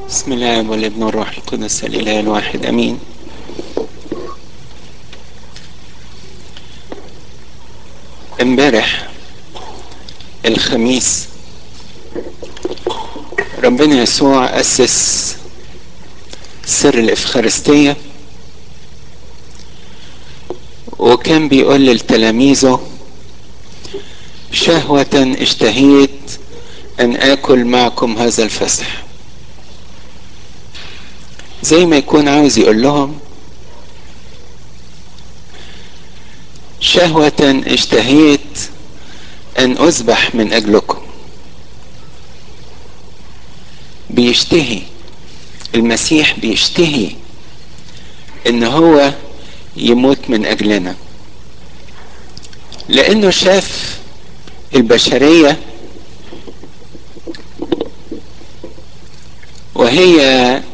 بسم الله والابن والروح القدس الاله الواحد امين امبارح الخميس ربنا يسوع اسس سر الافخارستيه وكان بيقول لتلاميذه شهوه اشتهيت ان اكل معكم هذا الفسح زي ما يكون عاوز يقول لهم شهوة اشتهيت ان اذبح من اجلكم بيشتهي المسيح بيشتهي ان هو يموت من اجلنا لانه شاف البشريه وهي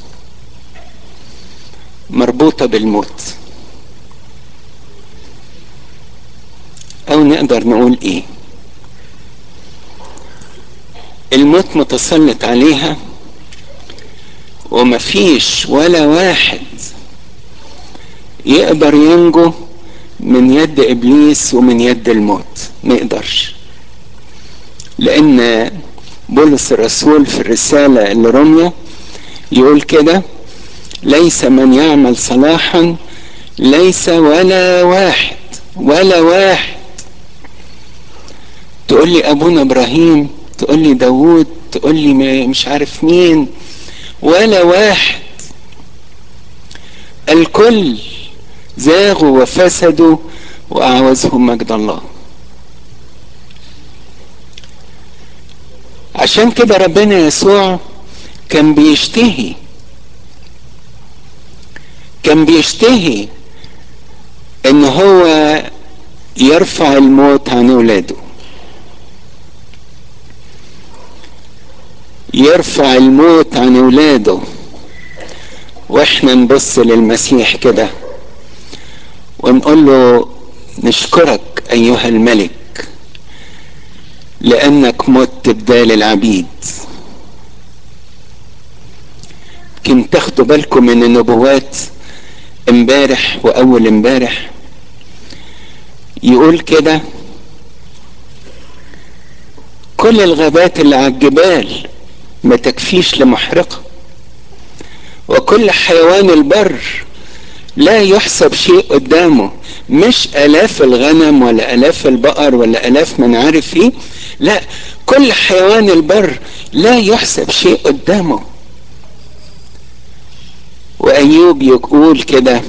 مربوطه بالموت او نقدر نقول ايه الموت متسلط عليها ومفيش ولا واحد يقدر ينجو من يد ابليس ومن يد الموت ما يقدرش لان بولس الرسول في الرساله اللي رميه يقول كده ليس من يعمل صلاحا ليس ولا واحد ولا واحد تقول لي ابونا ابراهيم تقول لي داوود تقول لي مش عارف مين ولا واحد الكل زاغوا وفسدوا واعوزهم مجد الله عشان كده ربنا يسوع كان بيشتهي كان بيشتهي ان هو يرفع الموت عن اولاده يرفع الموت عن اولاده واحنا نبص للمسيح كده ونقول له نشكرك ايها الملك لانك مت بدال العبيد يمكن تاخدوا بالكم من النبوات امبارح واول امبارح يقول كده كل الغابات اللي على الجبال ما تكفيش لمحرقة وكل حيوان البر لا يحسب شيء قدامه مش الاف الغنم ولا الاف البقر ولا الاف من عارف ايه لا كل حيوان البر لا يحسب شيء قدامه وايوب يقول كده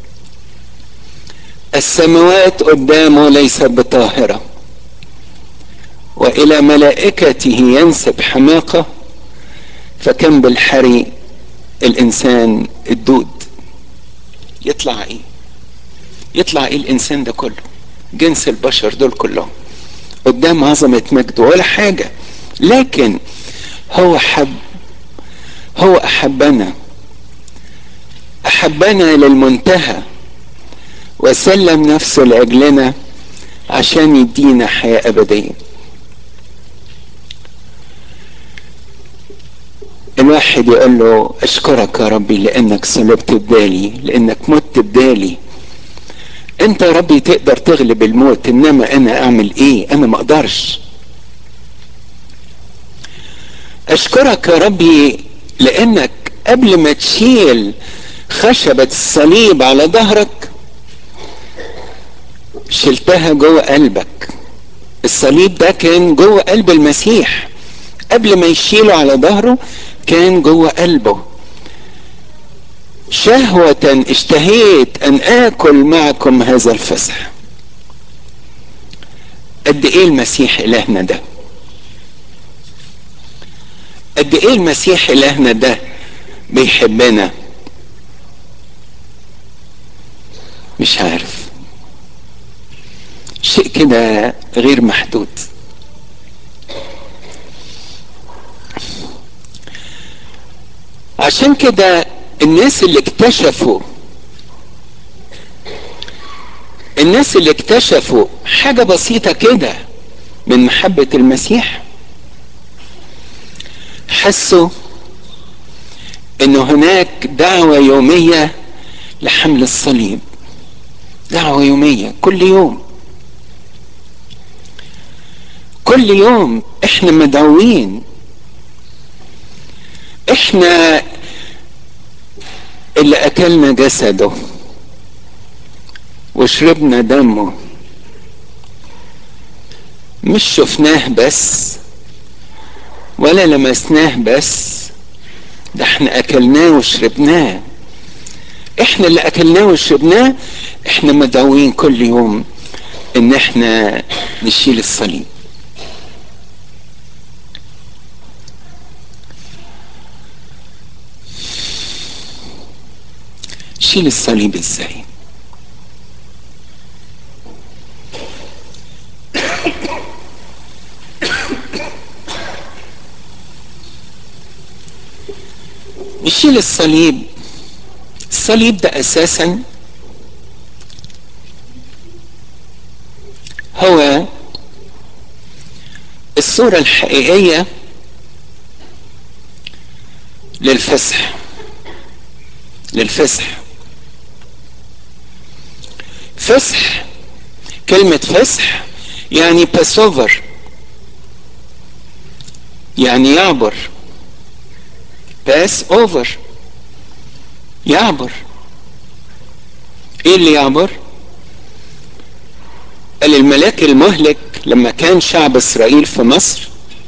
السماوات قدامه ليست بطاهره والى ملائكته ينسب حماقه فكم بالحري الانسان الدود يطلع ايه يطلع ايه الانسان ده كله جنس البشر دول كلهم قدام عظمه مجده ولا حاجه لكن هو حب هو احبنا احبنا للمنتهى وسلم نفسه لاجلنا عشان يدينا حياه ابديه الواحد يقول له اشكرك يا ربي لانك صلبت بدالي لانك مت بدالي انت يا ربي تقدر تغلب الموت انما انا اعمل ايه انا ما اقدرش اشكرك يا ربي لانك قبل ما تشيل خشبة الصليب على ظهرك شلتها جوه قلبك الصليب ده كان جوه قلب المسيح قبل ما يشيله على ظهره كان جوه قلبه شهوة اشتهيت ان اكل معكم هذا الفسح قد ايه المسيح الهنا ده قد ايه المسيح الهنا ده بيحبنا مش عارف شيء كده غير محدود عشان كده الناس اللي اكتشفوا الناس اللي اكتشفوا حاجة بسيطة كده من محبة المسيح حسوا ان هناك دعوة يومية لحمل الصليب دعوة يومية كل يوم كل يوم احنا مدعوين احنا اللي اكلنا جسده وشربنا دمه مش شفناه بس ولا لمسناه بس ده احنا اكلناه وشربناه احنا اللي اكلناه وشربناه احنا مدعوين كل يوم ان احنا نشيل الصليب شيل الصليب ازاي نشيل الصليب الصليب ده اساسا هو الصورة الحقيقية للفسح للفسح فسح كلمة فسح يعني باسوفر يعني يعبر باس اوفر يعبر ايه اللي يعبر قال الملاك المهلك لما كان شعب اسرائيل في مصر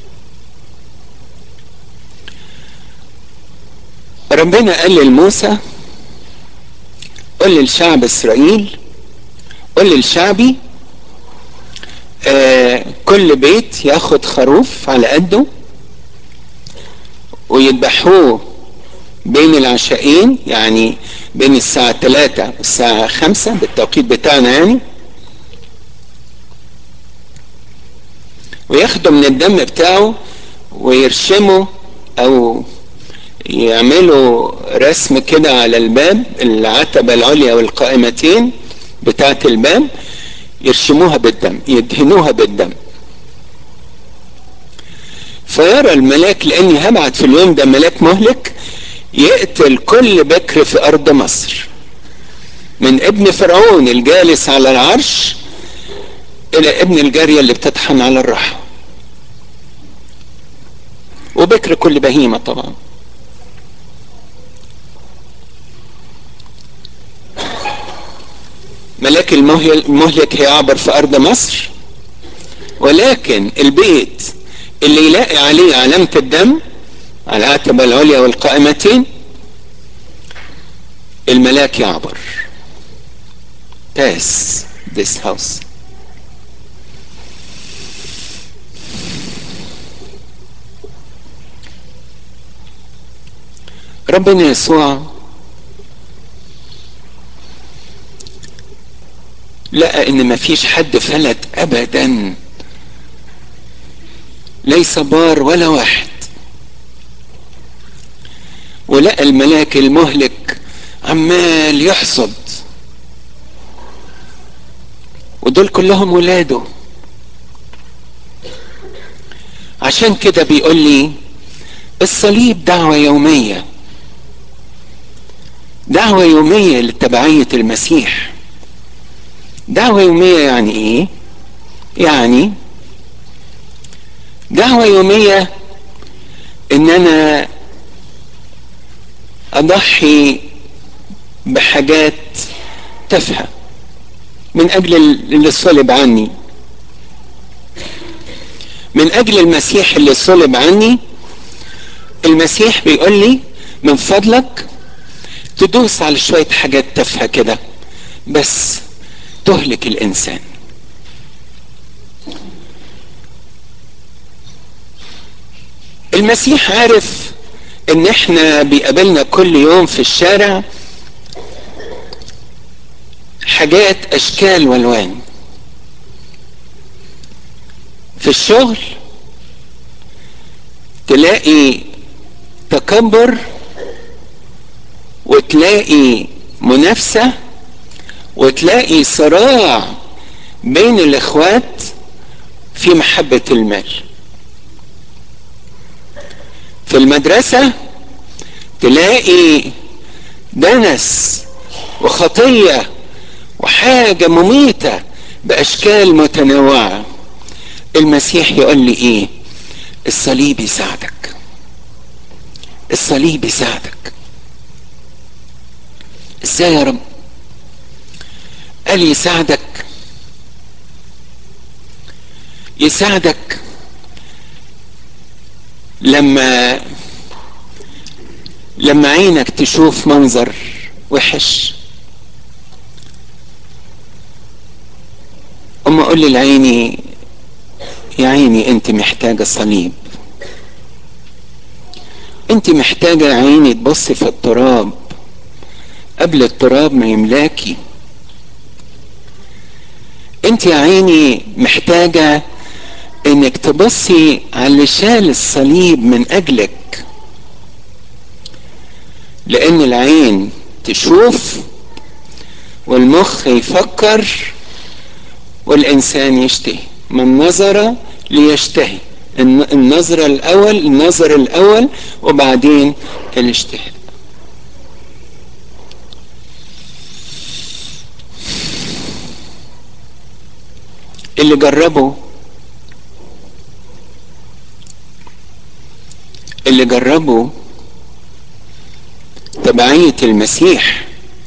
ربنا قال لموسى قل للشعب اسرائيل قل للشعبي آه كل بيت ياخد خروف على قده ويذبحوه بين العشاءين يعني بين الساعة 3 والساعة 5 بالتوقيت بتاعنا يعني وياخدوا من الدم بتاعه ويرشموا او يعملوا رسم كده على الباب العتبة العليا والقائمتين بتاعة الباب يرشموها بالدم يدهنوها بالدم فيرى الملاك لاني هبعت في اليوم ده ملاك مهلك يقتل كل بكر في ارض مصر من ابن فرعون الجالس على العرش الى ابن الجارية اللي بتطحن على الرحى وبكر كل بهيمة طبعا ملاك المهلك هيعبر في ارض مصر ولكن البيت اللي يلاقي عليه علامة الدم على العتبة العليا والقائمتين الملاك يعبر pass this house ربنا يسوع لقى ان مفيش حد فلت ابدا ليس بار ولا واحد ولقى الملاك المهلك عمال يحصد ودول كلهم ولاده عشان كده بيقول لي الصليب دعوة يومية دعوة يومية لتبعية المسيح دعوة يومية يعني ايه يعني دعوة يومية ان انا اضحي بحاجات تافهة من اجل اللي صلب عني من اجل المسيح اللي صلب عني المسيح بيقول لي من فضلك تدوس على شوية حاجات تافهة كده بس تهلك الانسان المسيح عارف ان احنا بيقابلنا كل يوم في الشارع حاجات اشكال والوان في الشغل تلاقي تكبر وتلاقي منافسة وتلاقي صراع بين الاخوات في محبة المال في المدرسة تلاقي دنس وخطية وحاجة مميتة بأشكال متنوعة المسيح يقول لي إيه الصليب يساعدك الصليب يساعدك ازاي يا رب قال يساعدك يساعدك لما لما عينك تشوف منظر وحش اما اقول للعيني يا عيني انت محتاجة صليب انت محتاجة يا عيني تبصي في التراب قبل التراب ما يملاكي انت يا عيني محتاجة انك تبصي على اللي شال الصليب من اجلك لان العين تشوف والمخ يفكر والانسان يشتهي من نظر ليشتهي النظرة الاول النظر الاول وبعدين الاشتهاء اللي جربوا اللي جربوا تبعية المسيح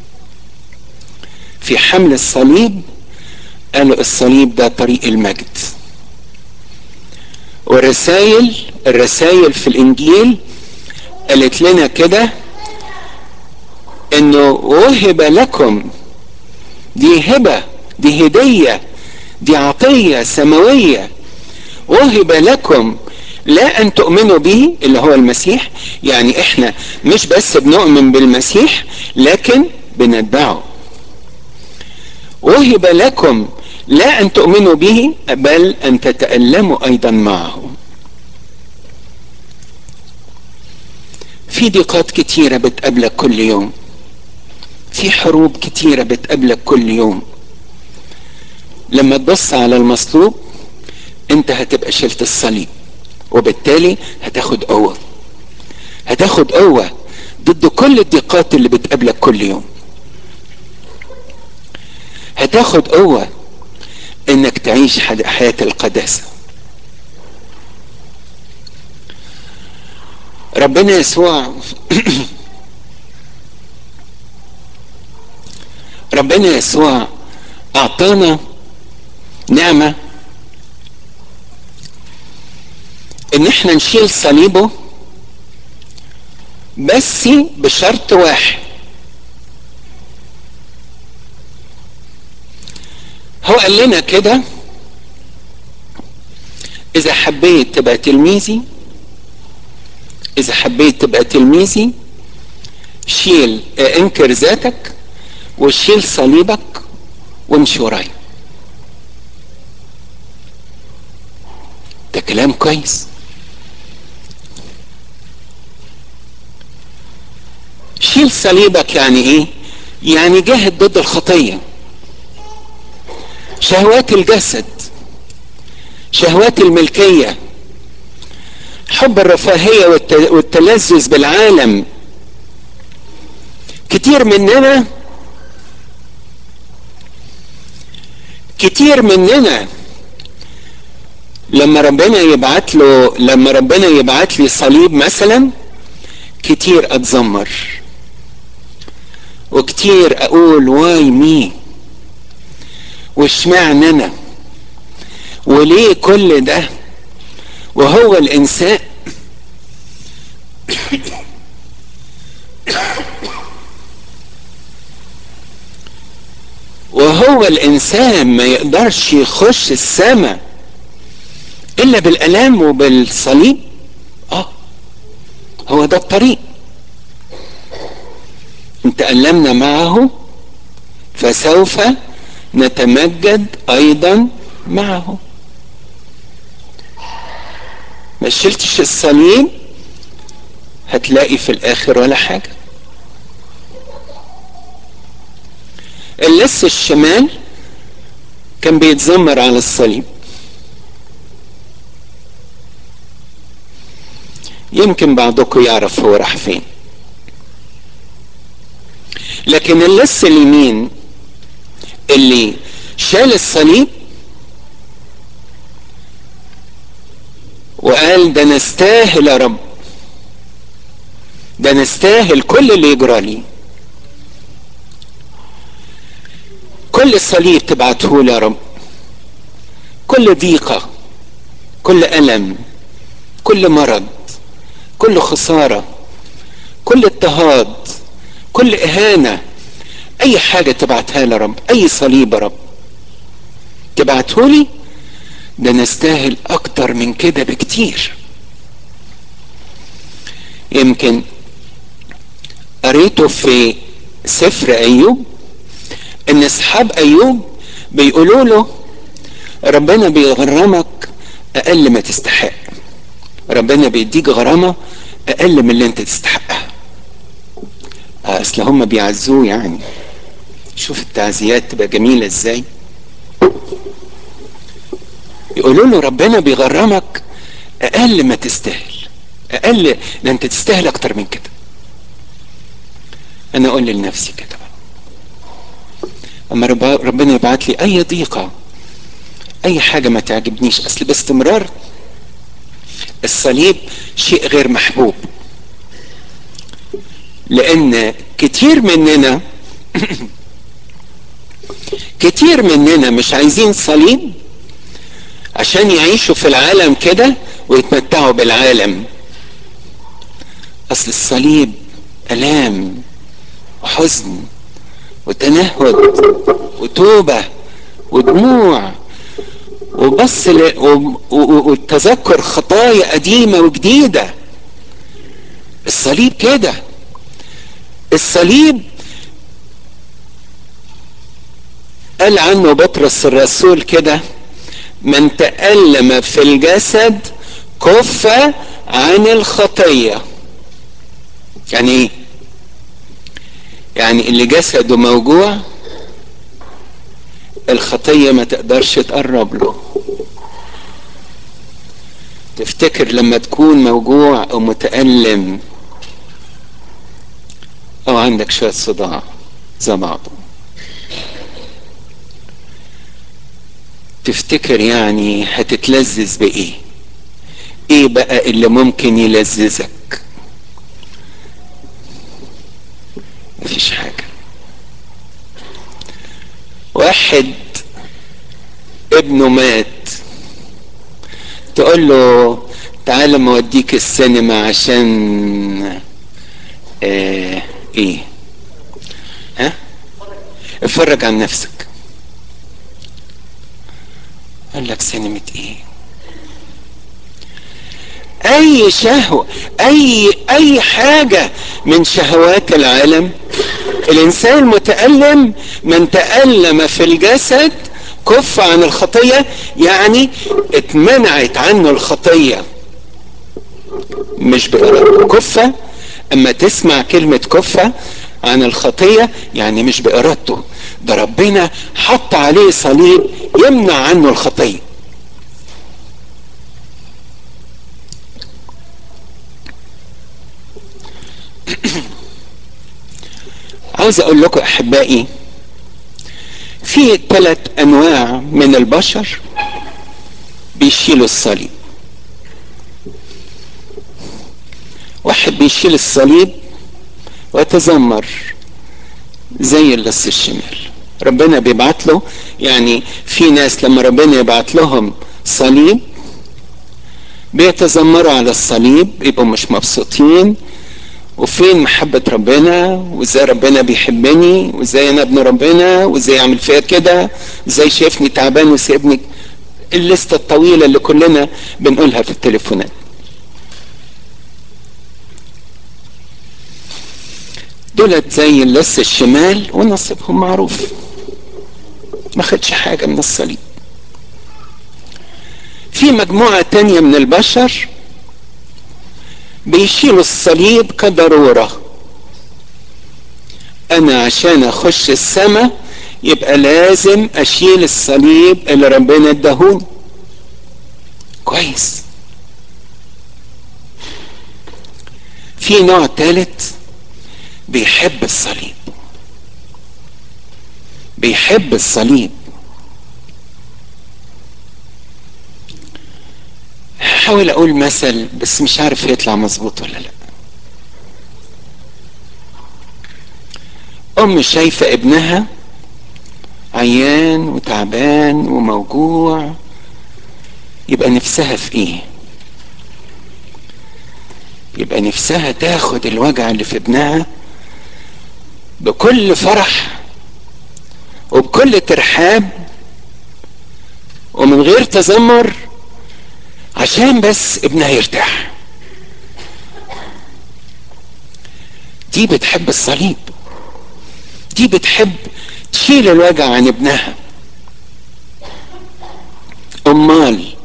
في حمل الصليب قالوا الصليب ده طريق المجد والرسائل الرسائل في الانجيل قالت لنا كده انه وهب لكم دي هبه دي هديه دي عطيه سماويه وهب لكم لا ان تؤمنوا به اللي هو المسيح يعني احنا مش بس بنؤمن بالمسيح لكن بنتبعه وهب لكم لا ان تؤمنوا به بل ان تتالموا ايضا معه في ضيقات كتيره بتقابلك كل يوم في حروب كتيره بتقابلك كل يوم لما تبص على المصلوب انت هتبقى شلت الصليب وبالتالي هتاخد قوه هتاخد قوه ضد كل الضيقات اللي بتقابلك كل يوم هتاخد قوه انك تعيش حياه القداسه ربنا يسوع ربنا يسوع اعطانا نعمه ان احنا نشيل صليبه بس بشرط واحد هو قال لنا كده اذا حبيت تبقى تلميذي اذا حبيت تبقى تلميذي شيل انكر ذاتك وشيل صليبك وامشي ورايا ده كلام كويس شيل صليبك يعني ايه يعني جاهد ضد الخطيه شهوات الجسد شهوات الملكيه حب الرفاهيه والتلذذ بالعالم كتير مننا كتير مننا لما ربنا يبعت له لما ربنا يبعت لي صليب مثلا كتير اتذمر وكتير اقول واي مي واشمعنى انا وليه كل ده وهو الانسان وهو الانسان ما يقدرش يخش السماء الا بالالام وبالصليب اه هو ده الطريق ان تألمنا معه فسوف نتمجد ايضا معه ما شلتش الصليب هتلاقي في الاخر ولا حاجه اللص الشمال كان بيتذمر على الصليب يمكن بعضكم يعرف هو راح فين لكن اللص اليمين اللي شال الصليب وقال ده نستاهل يا رب ده نستاهل كل اللي يجرى لي كل صليب تبعته لي يا رب كل ضيقة كل ألم كل مرض كل خسارة كل اضطهاد كل إهانة أي حاجة تبعتها لي يا رب أي صليب يا رب تبعته لي ده نستاهل أكتر من كده بكتير يمكن قريته في سفر أيوب إن أصحاب أيوب بيقولوا له ربنا بيغرمك أقل ما تستحق ربنا بيديك غرامة أقل من اللي أنت تستحقها أصل هم بيعزوه يعني شوف التعزيات تبقى جميلة إزاي يقولوا له ربنا بيغرمك اقل ما تستاهل اقل ده انت تستاهل اكتر من كده انا اقول لنفسي كده بقى اما ربنا يبعت لي اي ضيقه اي حاجه ما تعجبنيش اصل باستمرار الصليب شيء غير محبوب لان كتير مننا كتير مننا مش عايزين صليب عشان يعيشوا في العالم كده ويتمتعوا بالعالم اصل الصليب الام وحزن وتنهد وتوبه ودموع وبص ل... و... و... وتذكر خطايا قديمه وجديده الصليب كده الصليب قال عنه بطرس الرسول كده من تألم في الجسد كف عن الخطية يعني ايه يعني اللي جسده موجوع الخطية ما تقدرش تقرب له تفتكر لما تكون موجوع او متألم او عندك شوية صداع زي بعضه تفتكر يعني هتتلذذ بايه ايه بقى اللي ممكن يلذذك مفيش حاجة واحد ابنه مات تقول له تعالى ما اوديك السينما عشان آه ايه ها اتفرج عن نفسك قال لك سينما ايه اي شهوة اي اي حاجة من شهوات العالم الانسان المتألم من تألم في الجسد كف عن الخطية يعني اتمنعت عنه الخطية مش بإرادته كفة اما تسمع كلمة كفة عن الخطية يعني مش بإرادته ده ربنا حط عليه صليب يمنع عنه الخطية عاوز اقول لكم احبائي في ثلاث انواع من البشر بيشيلوا الصليب واحد بيشيل الصليب ويتذمر زي اللص الشمال ربنا بيبعت له يعني في ناس لما ربنا يبعت لهم صليب بيتذمروا على الصليب يبقوا مش مبسوطين وفين محبة ربنا وازاي ربنا بيحبني وازاي انا ابن ربنا وازاي يعمل فيا كده ازاي شايفني تعبان وسيبني الليستة الطويلة اللي كلنا بنقولها في التليفونات دولت زي اللص الشمال ونصيبهم معروف ما خدش حاجة من الصليب في مجموعة تانية من البشر بيشيلوا الصليب كضرورة انا عشان اخش السماء يبقى لازم اشيل الصليب اللي ربنا اداهوني كويس في نوع ثالث بيحب الصليب بيحب الصليب حاول اقول مثل بس مش عارف يطلع مظبوط ولا لا ام شايفة ابنها عيان وتعبان وموجوع يبقى نفسها في ايه يبقى نفسها تاخد الوجع اللي في ابنها بكل فرح وبكل ترحاب ومن غير تذمر عشان بس ابنها يرتاح دي بتحب الصليب دي بتحب تشيل الوجع عن ابنها امال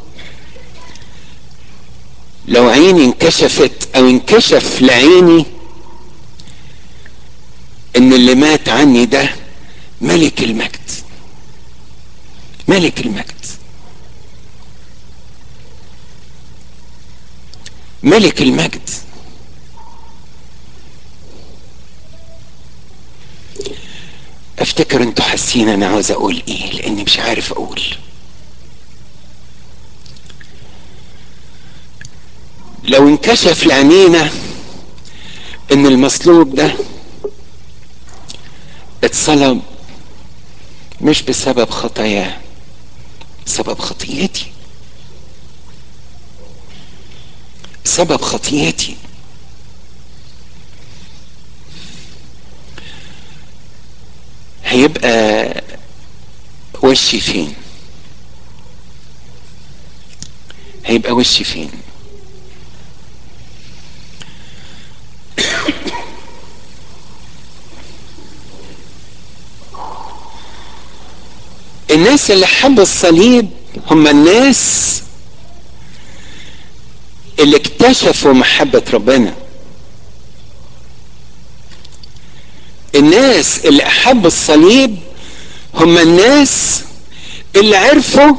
لو عيني انكشفت او انكشف لعيني ان اللي مات عني ده ملك المجد ملك المجد ملك المجد افتكر انتوا حاسين انا عاوز اقول ايه لاني مش عارف اقول لو انكشف لعينينا ان المصلوب ده اتصلب مش بسبب خطاياه بسبب خطيتي بسبب خطيتي هيبقى وشي فين هيبقى وشي فين الناس اللي حبوا الصليب هم الناس اللي اكتشفوا محبة ربنا الناس اللي احبوا الصليب هم الناس اللي عرفوا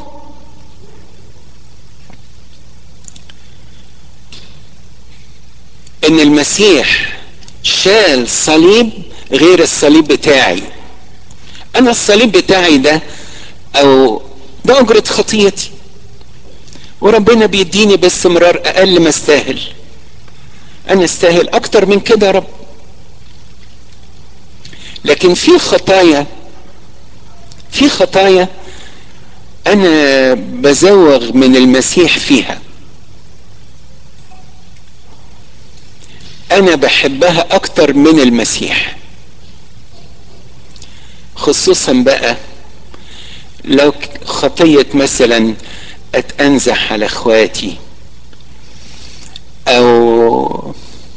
ان المسيح شال صليب غير الصليب بتاعي انا الصليب بتاعي ده او ده اجرة خطيتي وربنا بيديني باستمرار اقل ما استاهل انا استاهل اكتر من كده يا رب لكن في خطايا في خطايا انا بزوغ من المسيح فيها انا بحبها اكتر من المسيح خصوصا بقى لو خطية مثلا اتأنزح على اخواتي او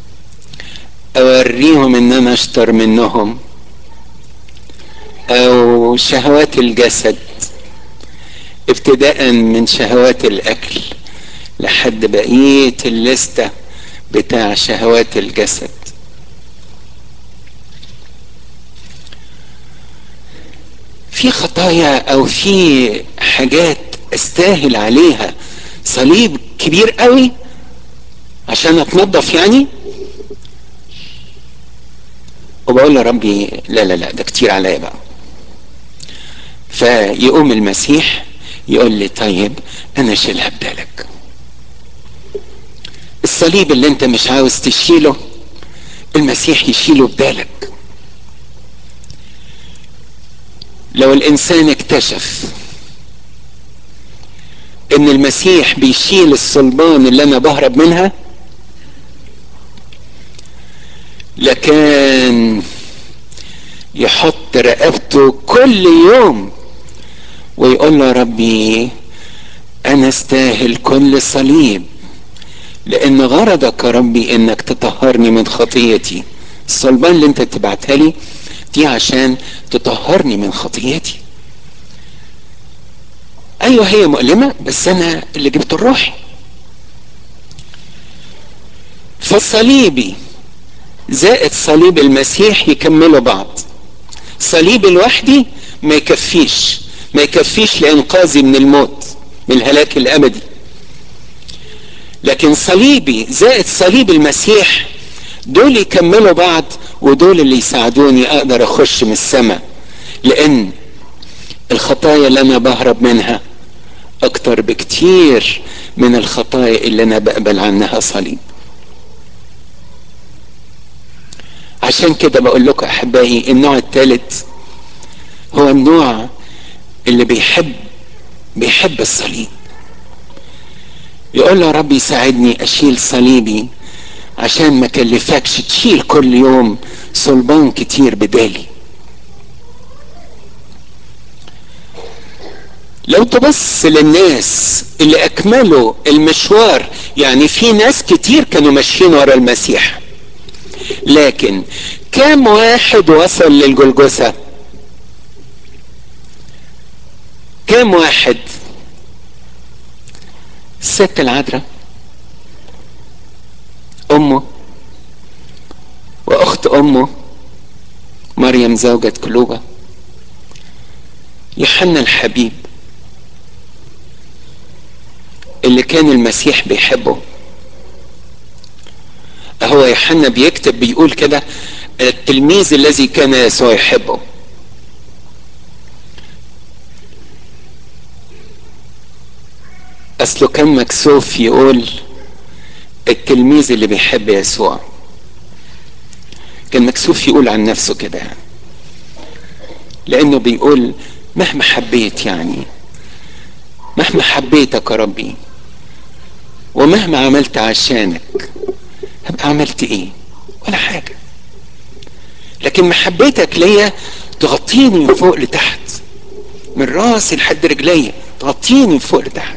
اوريهم ان انا اشطر منهم او شهوات الجسد ابتداء من شهوات الاكل لحد بقية الليستة بتاع شهوات الجسد في خطايا او في حاجات استاهل عليها صليب كبير قوي عشان اتنظف يعني وبقول لربي لا لا لا ده كتير عليا بقى فيقوم المسيح يقول لي طيب انا اشيلها بدالك الصليب اللي انت مش عاوز تشيله المسيح يشيله بدالك لو الانسان اكتشف ان المسيح بيشيل الصلبان اللي انا بهرب منها لكان يحط رقبته كل يوم ويقول له ربي انا استاهل كل صليب لان غرضك يا ربي انك تطهرني من خطيتي الصلبان اللي انت تبعتها لي دي عشان تطهرني من خطيتي ايوه هي مؤلمة بس انا اللي جبت الروح فصليبي زائد صليب المسيح يكملوا بعض صليبي لوحدي ما يكفيش ما يكفيش لانقاذي من الموت من الهلاك الابدي لكن صليبي زائد صليب المسيح دول يكملوا بعض ودول اللي يساعدوني اقدر اخش من السماء لان الخطايا اللي انا بهرب منها اكتر بكتير من الخطايا اللي انا بقبل عنها صليب عشان كده بقول لكم احبائي النوع الثالث هو النوع اللي بيحب بيحب الصليب يقول له ربي ساعدني اشيل صليبي عشان ما كلفكش تشيل كل يوم صلبان كتير بدالي لو تبص للناس اللي اكملوا المشوار يعني في ناس كتير كانوا ماشيين ورا المسيح لكن كم واحد وصل للجلجثة كم واحد الست العذراء امه واخت امه مريم زوجة كلوبة يوحنا الحبيب اللي كان المسيح بيحبه هو يوحنا بيكتب بيقول كده التلميذ الذي كان يسوع يحبه اصله كان مكسوف يقول التلميذ اللي بيحب يسوع كان مكسوف يقول عن نفسه كده يعني لانه بيقول مهما حبيت يعني مهما حبيتك يا ربي ومهما عملت عشانك هبقى عملت ايه ولا حاجة لكن محبتك ليا تغطيني من فوق لتحت من راسي لحد رجليا تغطيني من فوق لتحت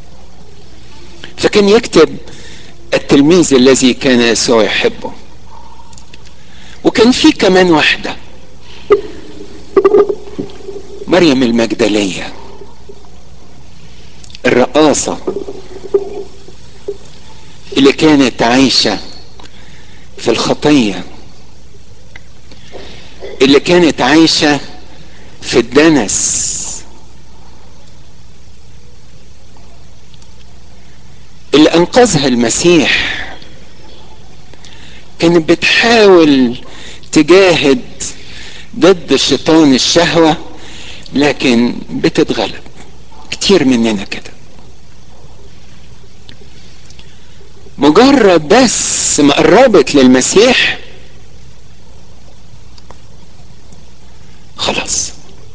فكان يكتب التلميذ الذي كان يسوع يحبه وكان في كمان واحدة مريم المجدلية الرقاصة اللي كانت عايشة في الخطية اللي كانت عايشة في الدنس اللي انقذها المسيح كانت بتحاول تجاهد ضد الشيطان الشهوة لكن بتتغلب كتير مننا كده مجرد بس ما قربت للمسيح خلاص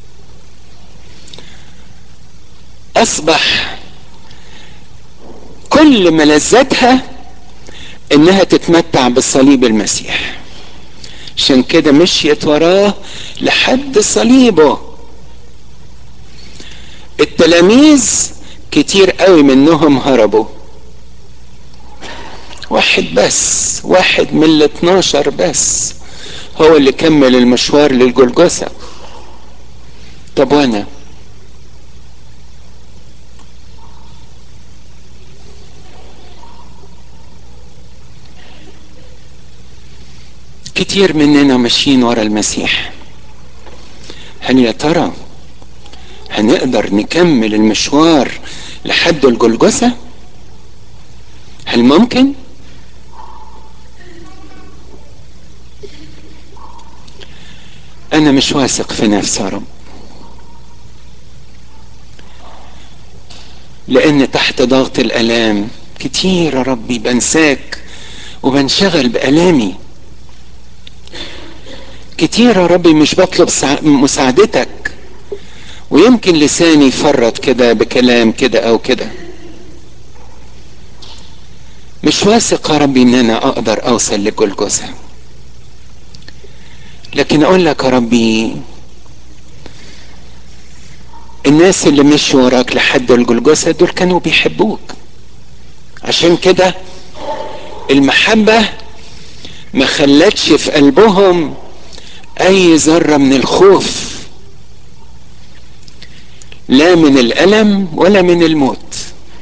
اصبح كل ملذاتها انها تتمتع بالصليب المسيح عشان كده مشيت وراه لحد صليبه التلاميذ كتير قوي منهم هربوا واحد بس واحد من ال 12 بس هو اللي كمل المشوار للجلجثة طب وانا كتير مننا ماشيين ورا المسيح هل يا ترى هنقدر نكمل المشوار لحد الجلجثة هل ممكن انا مش واثق في نفسي يا رب لان تحت ضغط الالام كتير يا ربي بنساك وبنشغل بالامي كتير يا ربي مش بطلب مساعدتك ويمكن لساني يفرط كده بكلام كده او كده مش واثق يا ربي ان انا اقدر اوصل لجلجثة لكن اقول لك يا ربي الناس اللي مشوا وراك لحد الجلجثة دول كانوا بيحبوك عشان كده المحبة ما خلتش في قلبهم اي ذرة من الخوف لا من الالم ولا من الموت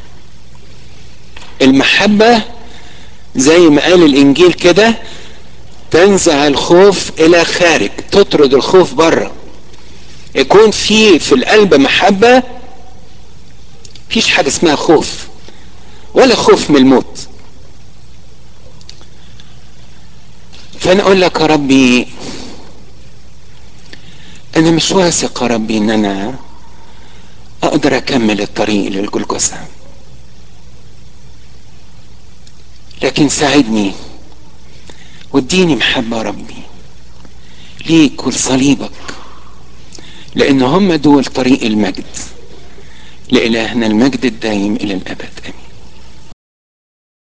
المحبة زي ما قال الانجيل كده تنزع الخوف الى خارج تطرد الخوف بره يكون في في القلب محبة فيش حاجة اسمها خوف ولا خوف من الموت فانا اقول لك يا ربي انا مش واثق يا ربي ان انا اقدر اكمل الطريق للجلجثة لكن ساعدني واديني محبة ربي ليك ولصليبك لان هم دول طريق المجد لإلهنا المجد الدائم الى الابد امين